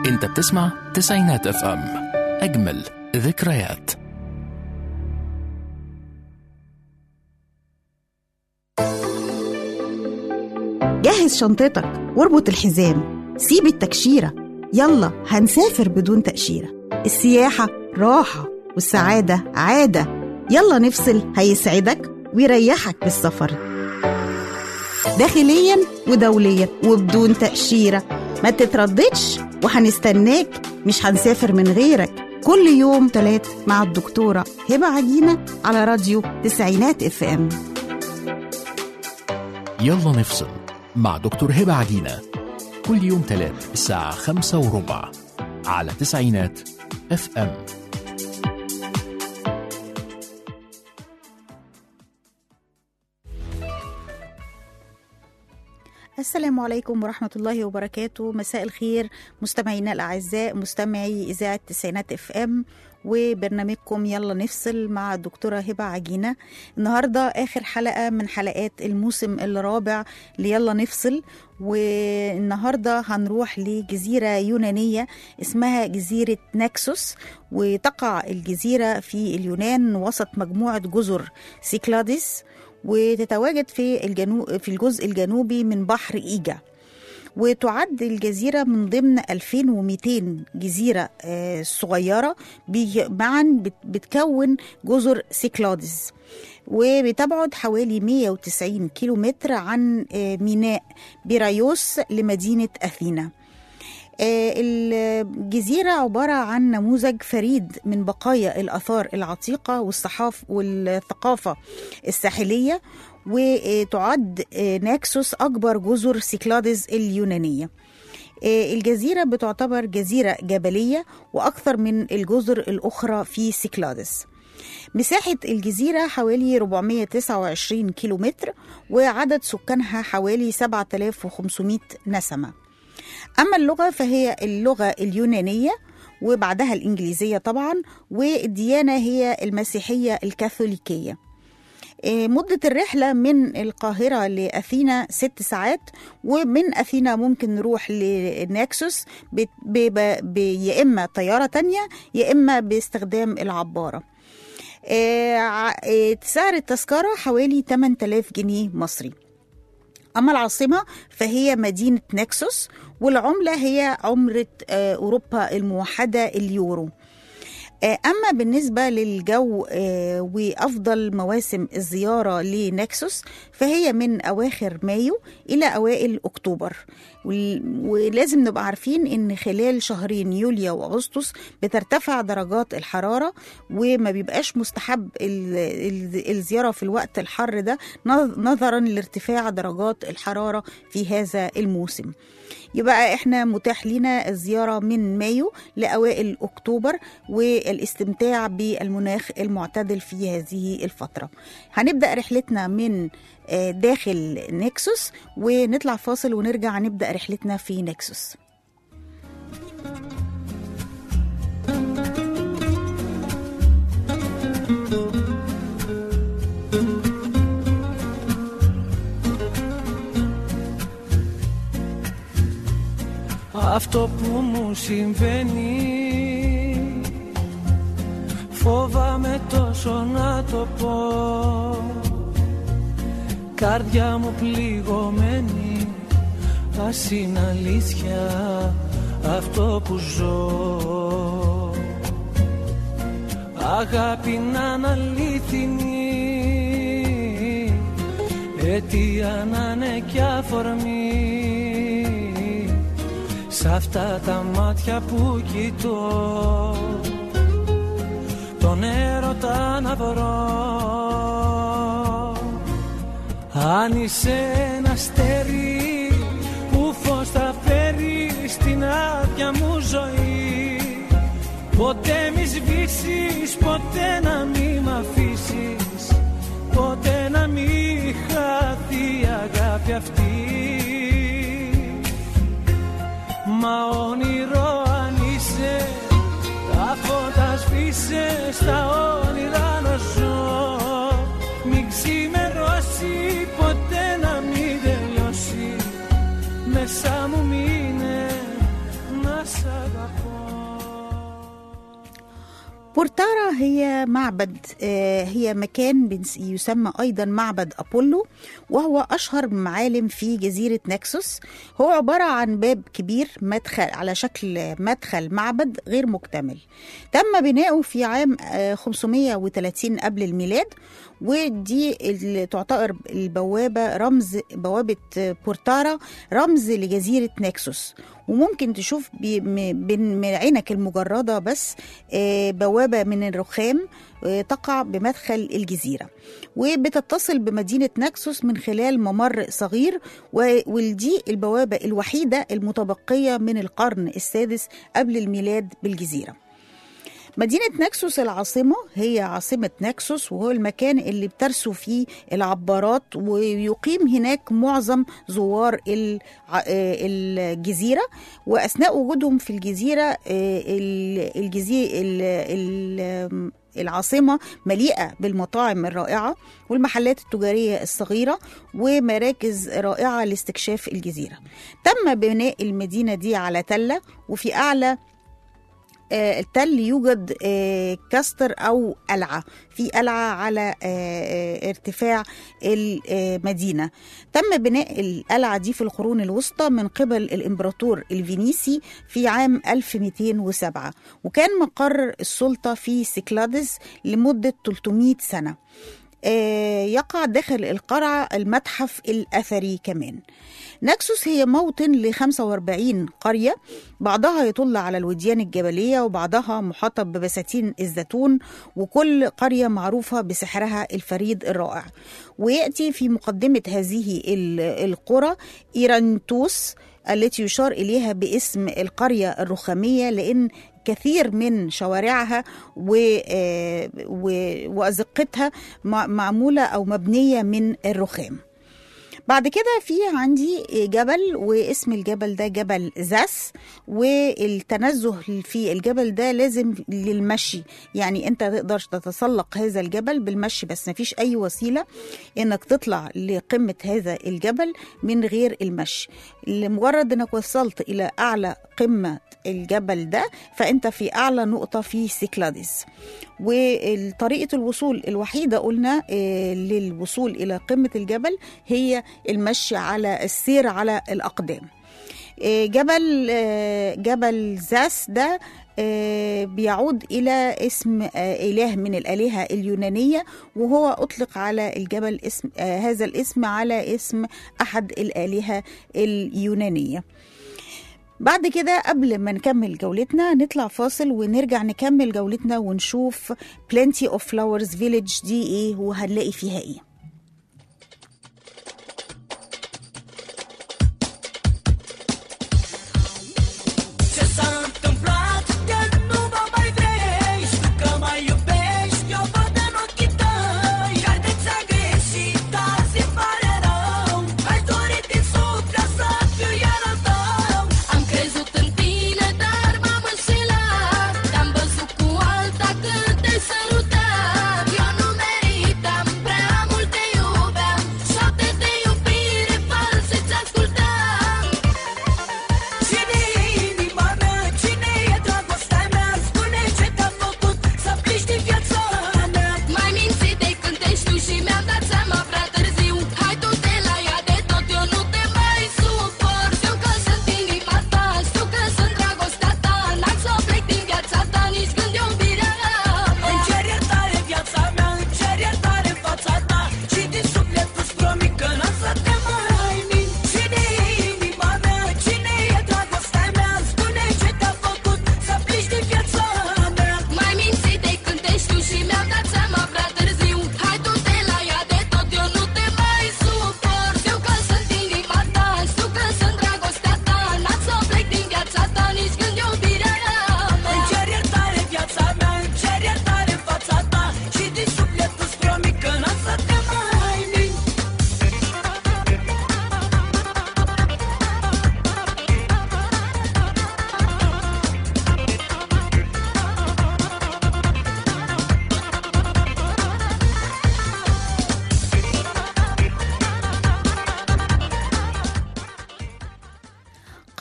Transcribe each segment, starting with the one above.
انت بتسمع تسعينات اف ام اجمل ذكريات جهز شنطتك واربط الحزام سيب التكشيرة يلا هنسافر بدون تأشيرة السياحة راحة والسعادة عادة يلا نفصل هيسعدك ويريحك بالسفر داخليا ودوليا وبدون تأشيرة ما تترددش وهنستناك مش هنسافر من غيرك كل يوم تلات مع الدكتورة هبة عجينة على راديو تسعينات اف ام يلا نفصل مع دكتور هبة عجينة كل يوم تلات الساعة خمسة وربع على تسعينات اف ام السلام عليكم ورحمة الله وبركاته مساء الخير مستمعينا الأعزاء مستمعي إذاعة تسعينات اف ام وبرنامجكم يلا نفصل مع الدكتورة هبة عجينة النهاردة آخر حلقة من حلقات الموسم الرابع ليلا نفصل والنهاردة هنروح لجزيرة يونانية اسمها جزيرة ناكسوس وتقع الجزيرة في اليونان وسط مجموعة جزر سيكلاديس وتتواجد في الجنوب في الجزء الجنوبي من بحر إيجا وتعد الجزيرة من ضمن 2200 جزيرة آه، صغيرة بي- معا بت- بتكون جزر سيكلاديس وبتبعد حوالي 190 كيلومتر عن آه، ميناء بيرايوس لمدينة أثينا آه، الجزيرة عبارة عن نموذج فريد من بقايا الآثار العتيقة والصحاف والثقافة الساحلية وتعد آه، ناكسوس أكبر جزر سيكلاديز اليونانية آه، الجزيرة بتعتبر جزيرة جبلية وأكثر من الجزر الأخرى في سيكلاديس مساحة الجزيرة حوالي 429 كيلومتر وعدد سكانها حوالي 7500 نسمة أما اللغة فهي اللغة اليونانية وبعدها الإنجليزية طبعا والديانة هي المسيحية الكاثوليكية إيه، مدة الرحلة من القاهرة لأثينا ست ساعات ومن أثينا ممكن نروح لناكسوس ب- ب- ب- يا إما طيارة تانية يا إما باستخدام العبارة إيه، ع- إيه، سعر التذكرة حوالي 8000 جنيه مصري أما العاصمة فهي مدينة نكسوس والعملة هي عملة آه، أوروبا الموحدة اليورو آه، أما بالنسبة للجو آه، وأفضل مواسم الزيارة لنكسوس فهي من أواخر مايو إلى أوائل أكتوبر وال- ولازم نبقى عارفين إن خلال شهرين يوليو وأغسطس بترتفع درجات الحرارة وما بيبقاش مستحب ال- ال- الزيارة في الوقت الحر ده نظ- نظرا لارتفاع درجات الحرارة في هذا الموسم يبقى احنا متاح لنا الزيارة من مايو لأوائل أكتوبر والاستمتاع بالمناخ المعتدل في هذه الفترة هنبدأ رحلتنا من آه، داخل نكسوس ونطلع فاصل ونرجع نبدأ رحلتنا في نكسوس Αυτό που μου συμβαίνει Φόβαμαι τόσο να το πω Κάρδια μου πληγωμένη Ας είναι αλήθεια αυτό που ζω Αγάπη να είναι αλήθινη Αιτία να είναι κι αφορμή Σ' αυτά τα μάτια που κοιτώ Τον έρωτα να βρω Αν είσαι ένα αστέρι Που φως θα φέρει στην άδεια μου ζωή Ποτέ μη σβήσεις, ποτέ να μη μ' αφήσεις Ποτέ να μη χαθεί η αγάπη αυτή Μα όνειρο αν είσαι Τα φώτα σβήσε στα όνειρα να ζω Μην ξημερώσει ποτέ να μην τελειώσει Μέσα μου μείνε να σ' αγαπώ بورتارا هي معبد آه، هي مكان بنس- يسمى أيضا معبد أبولو وهو أشهر معالم في جزيرة نكسوس هو عبارة عن باب كبير مدخل على شكل مدخل معبد غير مكتمل تم بناؤه في عام آه، 530 قبل الميلاد ودي اللي تعتبر البوابة رمز بوابة آه، بورتارا رمز لجزيرة نكسوس وممكن تشوف بي- م- بين عينك المجردة بس آه، بوابة من الرخام آه، تقع بمدخل الجزيرة وبتتصل بمدينة نكسوس من خلال ممر صغير و- ودي البوابة الوحيدة المتبقية من القرن السادس قبل الميلاد بالجزيرة مدينة نكسوس العاصمة هي عاصمة نكسوس وهو المكان اللي بترسو فيه العبارات ويقيم هناك معظم زوار الع- آه، الجزيرة وأثناء وجودهم في الجزيرة الجزيرة العاصمة مليئة بالمطاعم الرائعة والمحلات التجارية الصغيرة ومراكز رائعة لاستكشاف الجزيرة تم بناء المدينة دي على تلة وفي أعلى آه، التل يوجد آه، كاستر او قلعه في قلعه على آه، آه، ارتفاع المدينه تم بناء القلعه دي في القرون الوسطى من قبل الامبراطور الفينيسي في عام 1207 وكان مقر السلطه في سيكلادس لمده 300 سنه آه، يقع داخل القلعة المتحف الأثري كمان نكسوس هي موطن ل 45 قرية بعضها يطل على الوديان الجبلية وبعضها محاطة ببساتين الزيتون وكل قرية معروفة بسحرها الفريد الرائع ويأتي في مقدمة هذه ال- القرى إيرانتوس التي يشار إليها باسم القرية الرخامية لأن كثير من شوارعها و... آه، و- وأزقتها مع- معمولة أو مبنية من الرخام بعد كده في عندي جبل واسم الجبل ده جبل زاس والتنزه في الجبل ده لازم للمشي يعني انت تقدر تتسلق هذا الجبل بالمشي بس مفيش اي وسيله انك تطلع لقمه هذا الجبل من غير المشي لمجرد انك وصلت الى اعلى قمه الجبل ده فانت في اعلى نقطه في سيكلاديس وطريقه الوصول الوحيده قلنا آه، للوصول الى قمه الجبل هي المشي على السير على الاقدام آه، جبل آه، جبل زاس ده آه، بيعود إلى اسم آه، إله من الآلهة اليونانية وهو أطلق على الجبل اسم آه، هذا الاسم على اسم أحد الآلهة اليونانية بعد كده قبل ما نكمل جولتنا نطلع فاصل ونرجع نكمل جولتنا ونشوف Plenty of Flowers Village دي ايه وهنلاقي فيها ايه Ce s-a întâmplat de nu mă mai vrei Știu că mai iubești, eu văd în ochii tăi Chiar de ți-a greșit, azi îmi pare rău Aș dori din suflet să fiu iar al tău Am crezut în tine, dar m-am înșelat Te-am văzut cu alta când te sărutam Eu nu meritam prea mult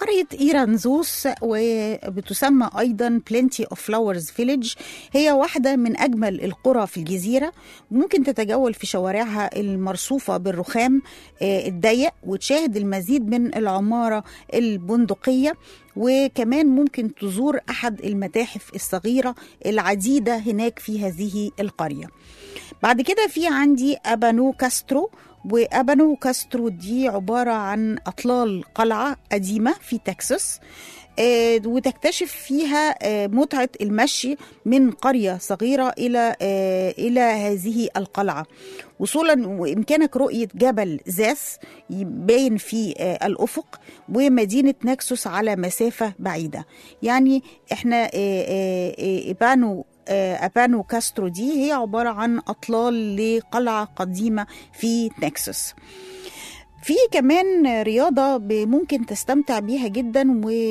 قرية إيرانزوس وبتسمى أيضا بلنتي أوف فلاورز فيليج هي واحدة من أجمل القرى في الجزيرة ممكن تتجول في شوارعها المرصوفة بالرخام آه، الضيق وتشاهد المزيد من العمارة البندقية وكمان ممكن تزور أحد المتاحف الصغيرة العديدة هناك في هذه القرية بعد كده في عندي أبانو كاسترو وأبانو كاسترو دي عبارة عن أطلال قلعة قديمة في تكساس آه، وتكتشف فيها آه، متعة المشي من قرية صغيرة إلى آه، إلى هذه القلعة وصولا وإمكانك رؤية جبل زاس باين في آه، الأفق ومدينة نكسوس على مسافة بعيدة يعني إحنا آه، آه، آه، إبانو آه، أبانو كاسترو دي هي عبارة عن أطلال لقلعة قديمة في نكسوس في كمان رياضة ب- ممكن تستمتع بيها جدا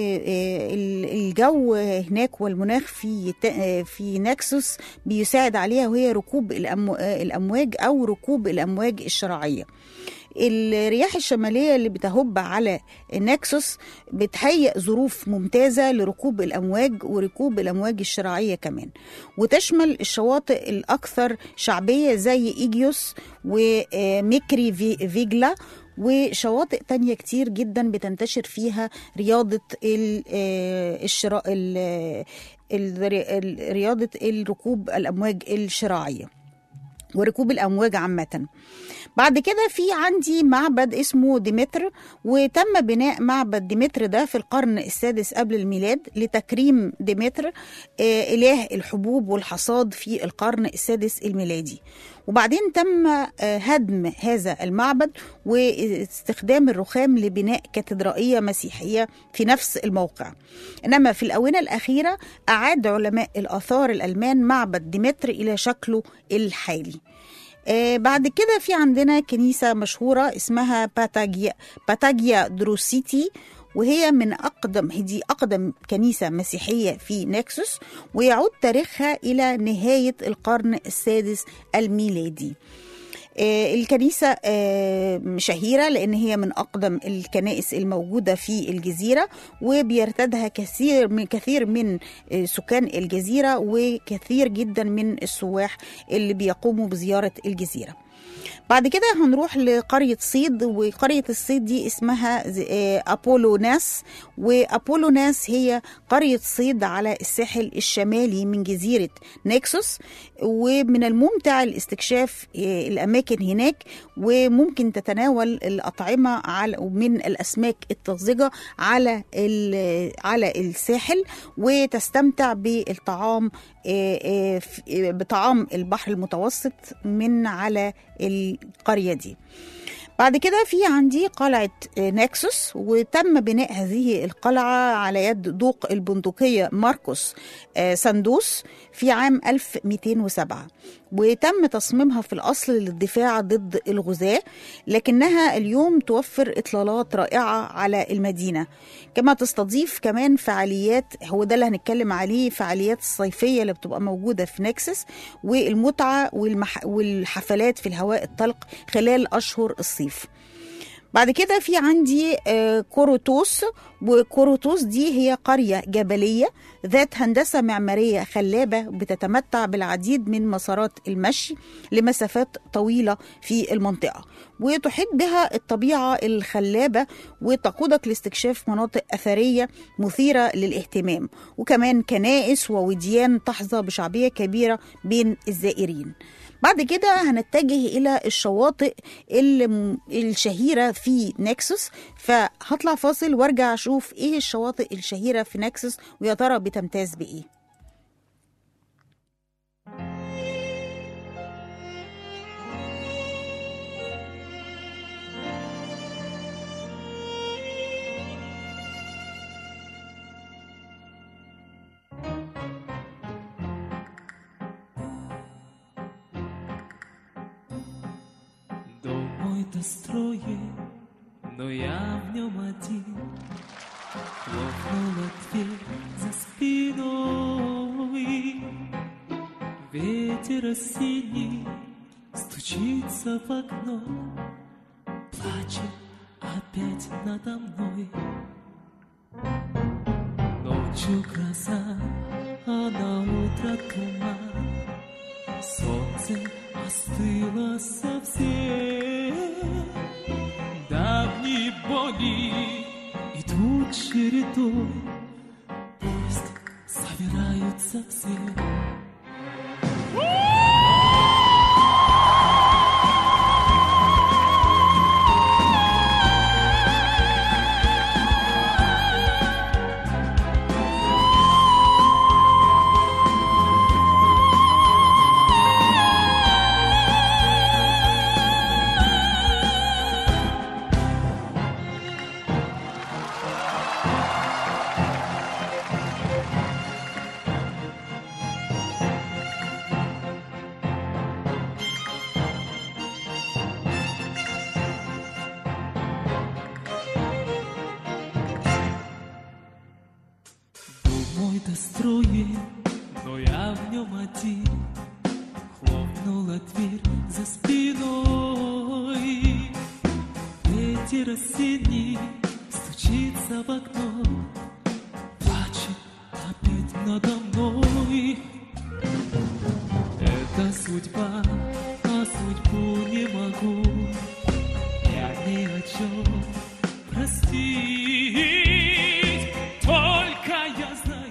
والجو هناك والمناخ في ت- في نكسوس بيساعد عليها وهي ركوب الأمو- الأمواج أو ركوب الأمواج الشراعية الرياح الشمالية اللي بتهب على نكسوس بتهيئ ظروف ممتازة لركوب الأمواج وركوب الأمواج الشراعية كمان وتشمل الشواطئ الأكثر شعبية زي إيجيوس وميكري في- فيجلا وشواطئ تانية كتير جدا بتنتشر فيها رياضة ال- آه، الشراء ال- ال- ال- رياضة الركوب الأمواج الشراعية وركوب الأمواج عامةً بعد كده في عندي معبد اسمه ديمتر وتم بناء معبد ديمتر ده في القرن السادس قبل الميلاد لتكريم ديمتر آه، إله الحبوب والحصاد في القرن السادس الميلادي وبعدين تم آه، هدم هذا المعبد واستخدام الرخام لبناء كاتدرائية مسيحية في نفس الموقع إنما في الآونة الأخيرة أعاد علماء الآثار الألمان معبد ديمتر إلى شكله الحالي آه، بعد كده في عندنا كنيسة مشهورة اسمها باتاجيا باتاجيا دروسيتي وهي من أقدم دي أقدم كنيسة مسيحية في نكسوس ويعود تاريخها إلى نهاية القرن السادس الميلادي آه، الكنيسة آه، شهيرة لأن هي من أقدم الكنائس الموجودة في الجزيرة وبيرتادها كثير من كثير من آه، سكان الجزيرة وكثير جدا من السواح اللي بيقوموا بزيارة الجزيرة بعد كده هنروح لقرية صيد وقرية الصيد دي اسمها ز- آه، أبولوناس وأبولوناس هي قرية صيد على الساحل الشمالي من جزيرة نكسوس ومن الممتع الاستكشاف آه، الأماكن هناك وممكن تتناول الأطعمة على من الأسماك الطازجة على ال- على الساحل وتستمتع بالطعام آه، آه، ف- آه، بطعام البحر المتوسط من على القرية دي بعد كده في عندي قلعة آه، نكسوس وتم بناء هذه القلعة على يد دوق البندقية ماركوس آه، سندوس في عام 1207 وتم تصميمها في الأصل للدفاع ضد الغزاة لكنها اليوم توفر إطلالات رائعة على المدينة كما تستضيف كمان فعاليات هو ده اللي هنتكلم عليه فعاليات الصيفية اللي بتبقى موجودة في نكسس والمتعة والمح... والحفلات في الهواء الطلق خلال أشهر الصيف بعد كده في عندي آه، كوروتوس وكوروتوس دي هي قرية جبلية ذات هندسة معمارية خلابة بتتمتع بالعديد من مسارات المشي لمسافات طويلة في المنطقة وتحيط بها الطبيعة الخلابة وتقودك لاستكشاف مناطق أثرية مثيرة للاهتمام وكمان كنائس ووديان تحظى بشعبية كبيرة بين الزائرين بعد كده هنتجه الى الشواطئ الم- الشهيره في نكسوس فهطلع فاصل وارجع اشوف ايه الشواطئ الشهيره في نكسوس ويا ترى بتمتاز بايه Дом мой достроен, но я в нем один. Хлопнула дверь за спиной. Ветер осенний стучится в окно, Плачет опять надо мной. Ночью гроза, а на утро туман. Солнце остыло совсем. Давние боли идут чередой. Пусть собираются все. Был мой достроен, но я в нем один. Хлопнула дверь за спиной. Ветер осенний стучится в окно, плачет опять надо мной. Это судьба, а судьбу не могу я ни о чем простить. Только я знаю,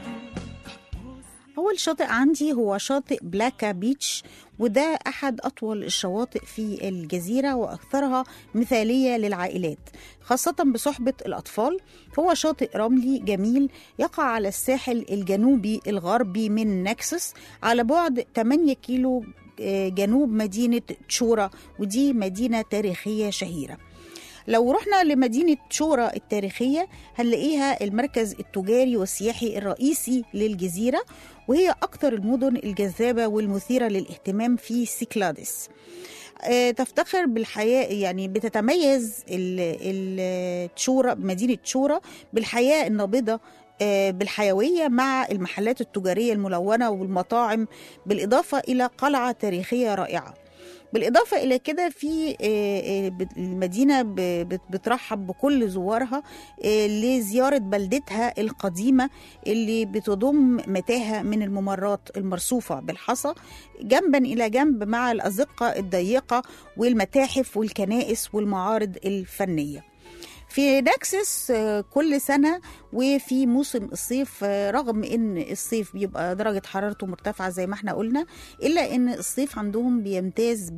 أول شاطئ عندي هو شاطئ بلاكا بيتش وده أحد أطول الشواطئ في الجزيرة وأكثرها مثالية للعائلات خاصة بصحبة الأطفال هو شاطئ رملي جميل يقع على الساحل الجنوبي الغربي من نكسس على بعد 8 كيلو آه، جنوب مدينة تشورا ودي مدينة تاريخية شهيرة لو رحنا لمدينة شورى التاريخية هنلاقيها المركز التجاري والسياحي الرئيسي للجزيرة وهي أكثر المدن الجذابة والمثيرة للاهتمام في سيكلادس آه، تفتخر بالحياة يعني بتتميز ال- ال- تشورى مدينة تشورى بالحياة النابضة آه، بالحيوية مع المحلات التجارية الملونة والمطاعم بالإضافة إلى قلعة تاريخية رائعة بالإضافة إلى كده في آه، آه، بت- المدينة ب- بت- بترحب بكل زوارها آه، لزيارة بلدتها القديمة اللي بتضم متاهة من الممرات المرصوفة بالحصى جنبا إلى جنب مع الأزقة الضيقة والمتاحف والكنائس والمعارض الفنية في نكسس آه، كل سنة وفي موسم الصيف آه، رغم ان الصيف بيبقى درجة حرارته مرتفعة زي ما احنا قلنا الا ان الصيف عندهم بيمتاز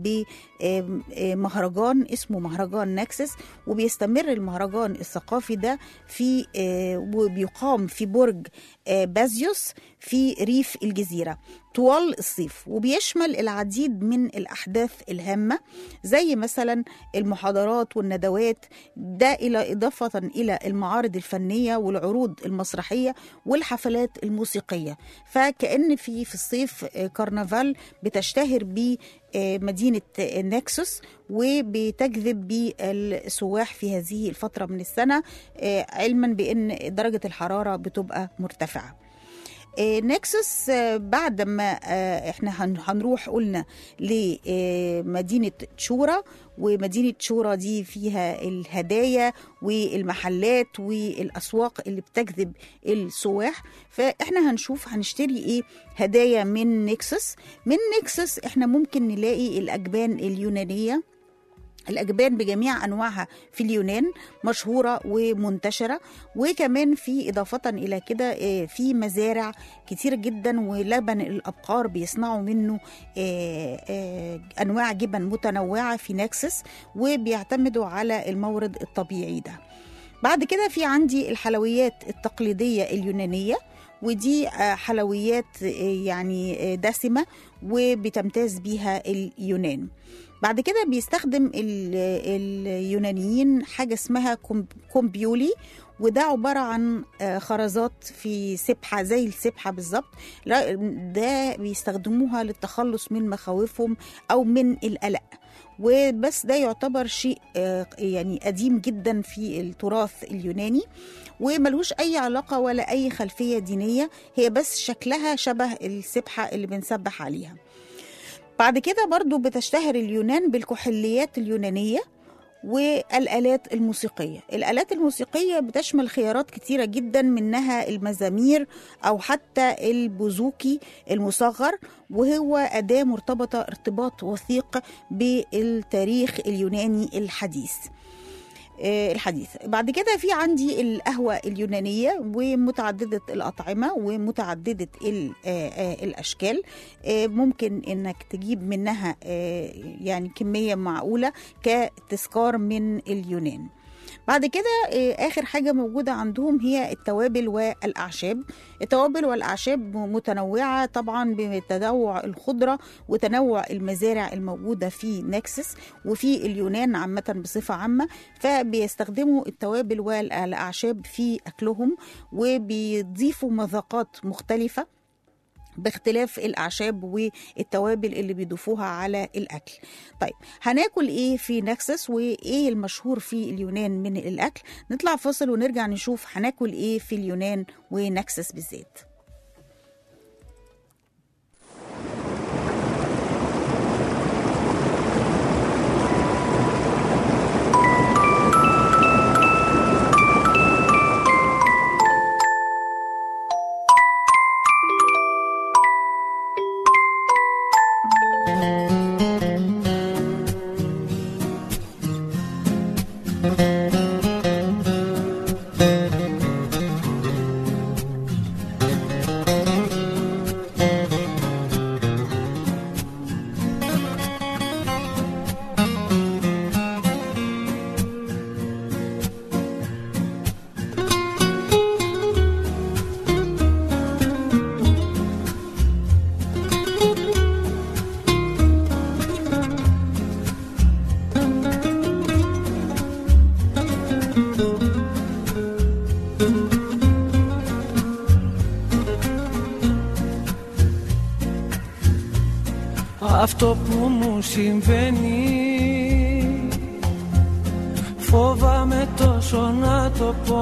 بمهرجان اسمه مهرجان نكسس وبيستمر المهرجان الثقافي ده في آه، وبيقام في برج آه، بازيوس في ريف الجزيرة طوال الصيف وبيشمل العديد من الأحداث الهامة زي مثلا المحاضرات والندوات ده إلى إضافة إلى المعارض الفنية والعروض المسرحية والحفلات الموسيقية فكأن في في الصيف آه، كرنفال بتشتهر ب آه، مدينة آه، نكسوس وبتجذب بالسواح في هذه الفترة من السنة آه، علما بأن درجة الحرارة بتبقى مرتفعة آه، نكسس آه، بعد ما آه، احنا هن- هنروح قلنا لمدينة تشورا ومدينة تشورا دي فيها الهدايا والمحلات والأسواق اللي بتجذب السواح فاحنا هنشوف هنشتري ايه هدايا من نكسس من نكسس احنا ممكن نلاقي الأجبان اليونانية الأجبان بجميع أنواعها في اليونان مشهورة ومنتشرة وكمان في إضافة إلى كده آه، في مزارع كتير جدا ولبن الأبقار بيصنعوا منه آه، آه، أنواع جبن متنوعة في نكسس وبيعتمدوا على المورد الطبيعي ده بعد كده في عندي الحلويات التقليدية اليونانية ودي آه، حلويات آه، يعني آه، دسمة وبتمتاز بيها اليونان بعد كده بيستخدم ال- اليونانيين حاجة اسمها كوم- كومبيولي وده عبارة عن آه، خرزات في سبحة زي السبحة بالظبط لا، ده بيستخدموها للتخلص من مخاوفهم أو من القلق وبس ده يعتبر شيء آه، يعني قديم جدا في التراث اليوناني وملهوش أي علاقة ولا أي خلفية دينية هي بس شكلها شبه السبحة اللي بنسبح عليها بعد كده برضو بتشتهر اليونان بالكحوليات اليونانية والآلات الموسيقية الآلات الموسيقية بتشمل خيارات كتيرة جدا منها المزامير أو حتى البوزوكي المصغر وهو أداة مرتبطة ارتباط وثيق بالتاريخ اليوناني الحديث آه، الحديث بعد كده في عندي القهوة اليونانية ومتعددة الأطعمة ومتعددة ال- آه، آه، الأشكال آه، ممكن إنك تجيب منها آه، يعني كمية معقولة كتذكار من اليونان بعد كده آه، آخر حاجة موجودة عندهم هي التوابل والأعشاب التوابل والأعشاب متنوعة طبعا بتنوع الخضرة وتنوع المزارع الموجودة في نكسس وفي اليونان عامة بصفة عامة فبيستخدموا التوابل والأعشاب في أكلهم وبيضيفوا مذاقات مختلفة باختلاف الأعشاب والتوابل اللي بيضيفوها على الأكل طيب هناكل إيه في نكسس وإيه المشهور في اليونان من الأكل نطلع فاصل ونرجع نشوف هناكل إيه في اليونان ونكسس بالذات Αυτό που μου συμβαίνει Φόβαμαι τόσο να το πω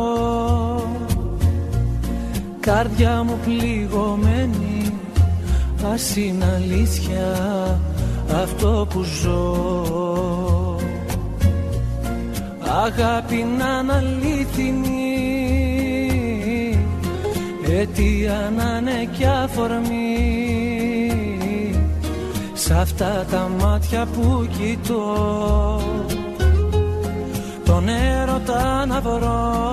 Καρδιά μου πληγωμένη Ας είναι αλήθεια αυτό που ζω Αγάπη να είναι αλήθινη Αιτία να είναι κι αφορμή Σ' αυτά τα μάτια που κοιτώ Τον έρωτα να βρω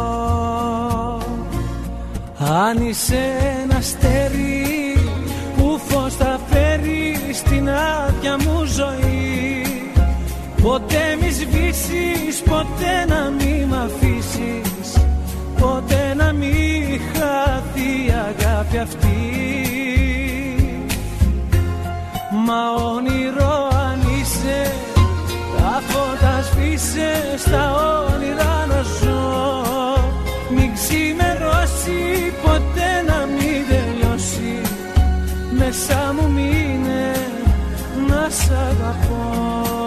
Αν είσαι ένα αστέρι Που φως θα φέρει στην άδεια μου ζωή Ποτέ μη σβήσεις, ποτέ να μη μ' αφήσεις Ποτέ να μη χαθεί η αγάπη αυτή Μα όνειρο αν είσαι Τα φώτα σβήσε στα όνειρα να ζω Μην ξημερώσει ποτέ να μην τελειώσει Μέσα μου μείνε να σ' αγαπώ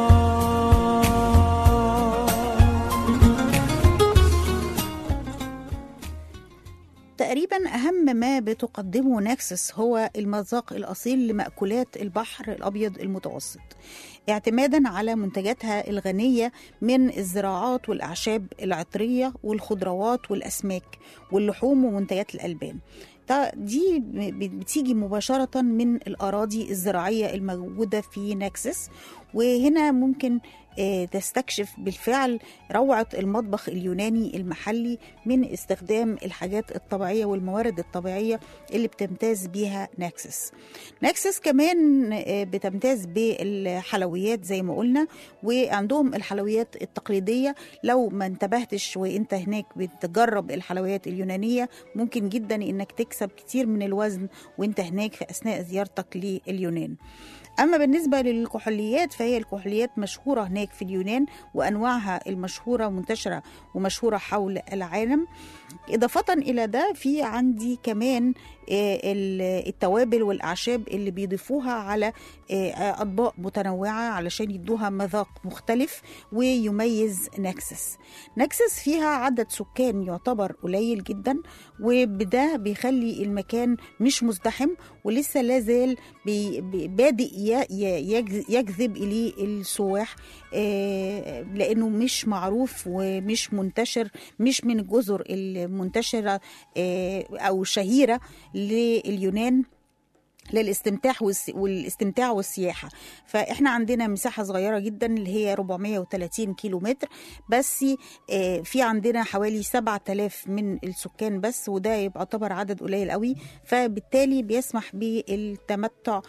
تقريبا أهم ما بتقدمه نكسس هو المذاق الأصيل لمأكولات البحر الأبيض المتوسط اعتمادا على منتجاتها الغنية من الزراعات والأعشاب العطرية والخضروات والأسماك واللحوم ومنتجات الألبان تا- دي ب- بتيجي مباشرة من الأراضي الزراعية الموجودة في نكسس وهنا ممكن آه، تستكشف بالفعل روعة المطبخ اليوناني المحلي من استخدام الحاجات الطبيعية والموارد الطبيعية اللي بتمتاز بيها نكسس نكسس كمان آه، بتمتاز بالحلويات زي ما قلنا وعندهم الحلويات التقليدية لو ما انتبهتش وانت هناك بتجرب الحلويات اليونانية ممكن جدا انك تكسب كتير من الوزن وانت هناك في اثناء زيارتك لليونان اما بالنسبه للكحوليات فهي الكحوليات مشهوره هناك في اليونان وانواعها المشهوره منتشره ومشهوره حول العالم اضافه الى ده في عندي كمان آه، ال- التوابل والاعشاب اللي بيضيفوها على آه، اطباق متنوعه علشان يدوها مذاق مختلف ويميز نكسس نكسس فيها عدد سكان يعتبر قليل جدا وبده بيخلي المكان مش مزدحم ولسه لازال بي- بي- بادئ ي- ي- يجذ- يجذب اليه السواح آه، لانه مش معروف ومش منتشر مش من الجزر المنتشره آه، او شهيره لليونان للاستمتاع والس- والاستمتاع والسياحه فاحنا عندنا مساحه صغيره جدا اللي هي 430 كيلو متر بس آه، في عندنا حوالي 7000 من السكان بس وده يعتبر عدد قليل قوي فبالتالي بيسمح بالتمتع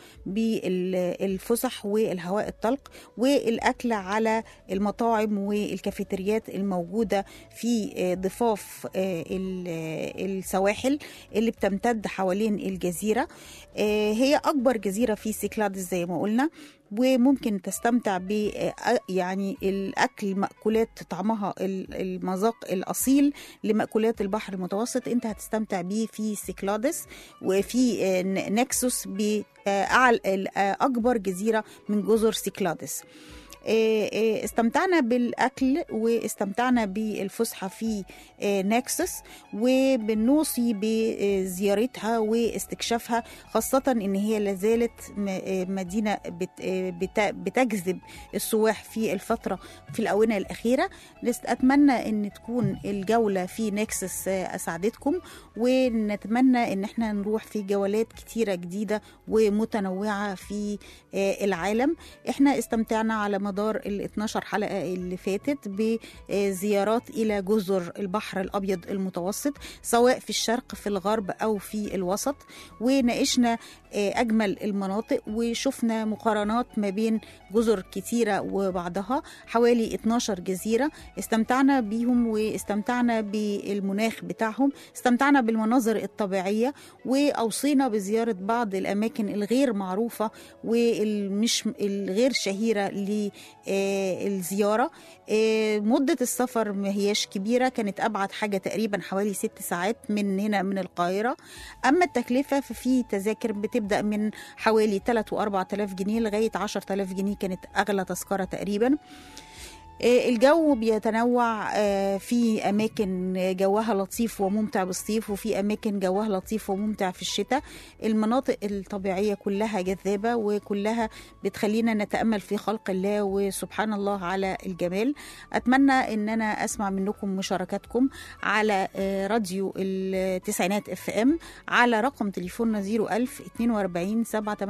بالفسح والهواء الطلق والاكل على المطاعم والكافيتريات الموجوده في آه، ضفاف آه، ال- آه، السواحل اللي بتمتد حوالين الجزيره آه، هي اكبر جزيره في سيكلادس زي ما قلنا وممكن تستمتع ب آه، يعني الاكل مأكولات طعمها ال- المذاق الاصيل لمأكولات البحر المتوسط انت هتستمتع بيه في سيكلادس وفي آه، ن- نكسوس بأعلى اكبر جزيره من جزر سيكلادس آه، آه، استمتعنا بالاكل واستمتعنا بالفسحه في آه، نكسس وبنوصي بزيارتها واستكشافها خاصه ان هي لازالت م- آه، مدينه بت- آه، بت- بتجذب السواح في الفتره في الاونه الاخيره لست- اتمنى ان تكون الجوله في نكسس آه، اسعدتكم ونتمنى ان احنا نروح في جولات كتيره جديده ومتنوعه في آه، العالم احنا استمتعنا على مدار ال 12 حلقه اللي فاتت بزيارات الى جزر البحر الابيض المتوسط سواء في الشرق في الغرب او في الوسط وناقشنا آه، اجمل المناطق وشفنا مقارنات ما بين جزر كتيره وبعضها حوالي 12 جزيره استمتعنا بيهم واستمتعنا بالمناخ بتاعهم استمتعنا بالمناظر الطبيعيه واوصينا بزياره بعض الاماكن الغير معروفه والمش الغير شهيره للزياره مده السفر ما هياش كبيره كانت ابعد حاجه تقريبا حوالي ست ساعات من هنا من القاهره اما التكلفه ففي تذاكر بتبدا من حوالي 3 و 4000 جنيه لغايه 10000 جنيه كانت اغلى تذكره تقريبا آه، الجو بيتنوع آه، في اماكن جوها لطيف وممتع بالصيف وفي اماكن جوها لطيف وممتع في الشتاء المناطق الطبيعيه كلها جذابه وكلها بتخلينا نتامل في خلق الله وسبحان الله على الجمال اتمنى ان انا اسمع منكم مشاركاتكم على آه، راديو التسعينات اف ام على رقم تليفوننا 01000 42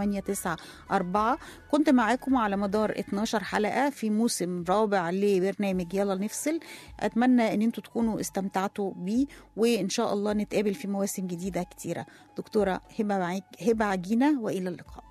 789 كنت معاكم على مدار 12 حلقه في موسم رابع لبرنامج يلا نفصل اتمنى ان انتوا تكونوا استمتعتوا بيه وان شاء الله نتقابل في مواسم جديده كتيره دكتوره هبه معاك- هبه عجينه والى اللقاء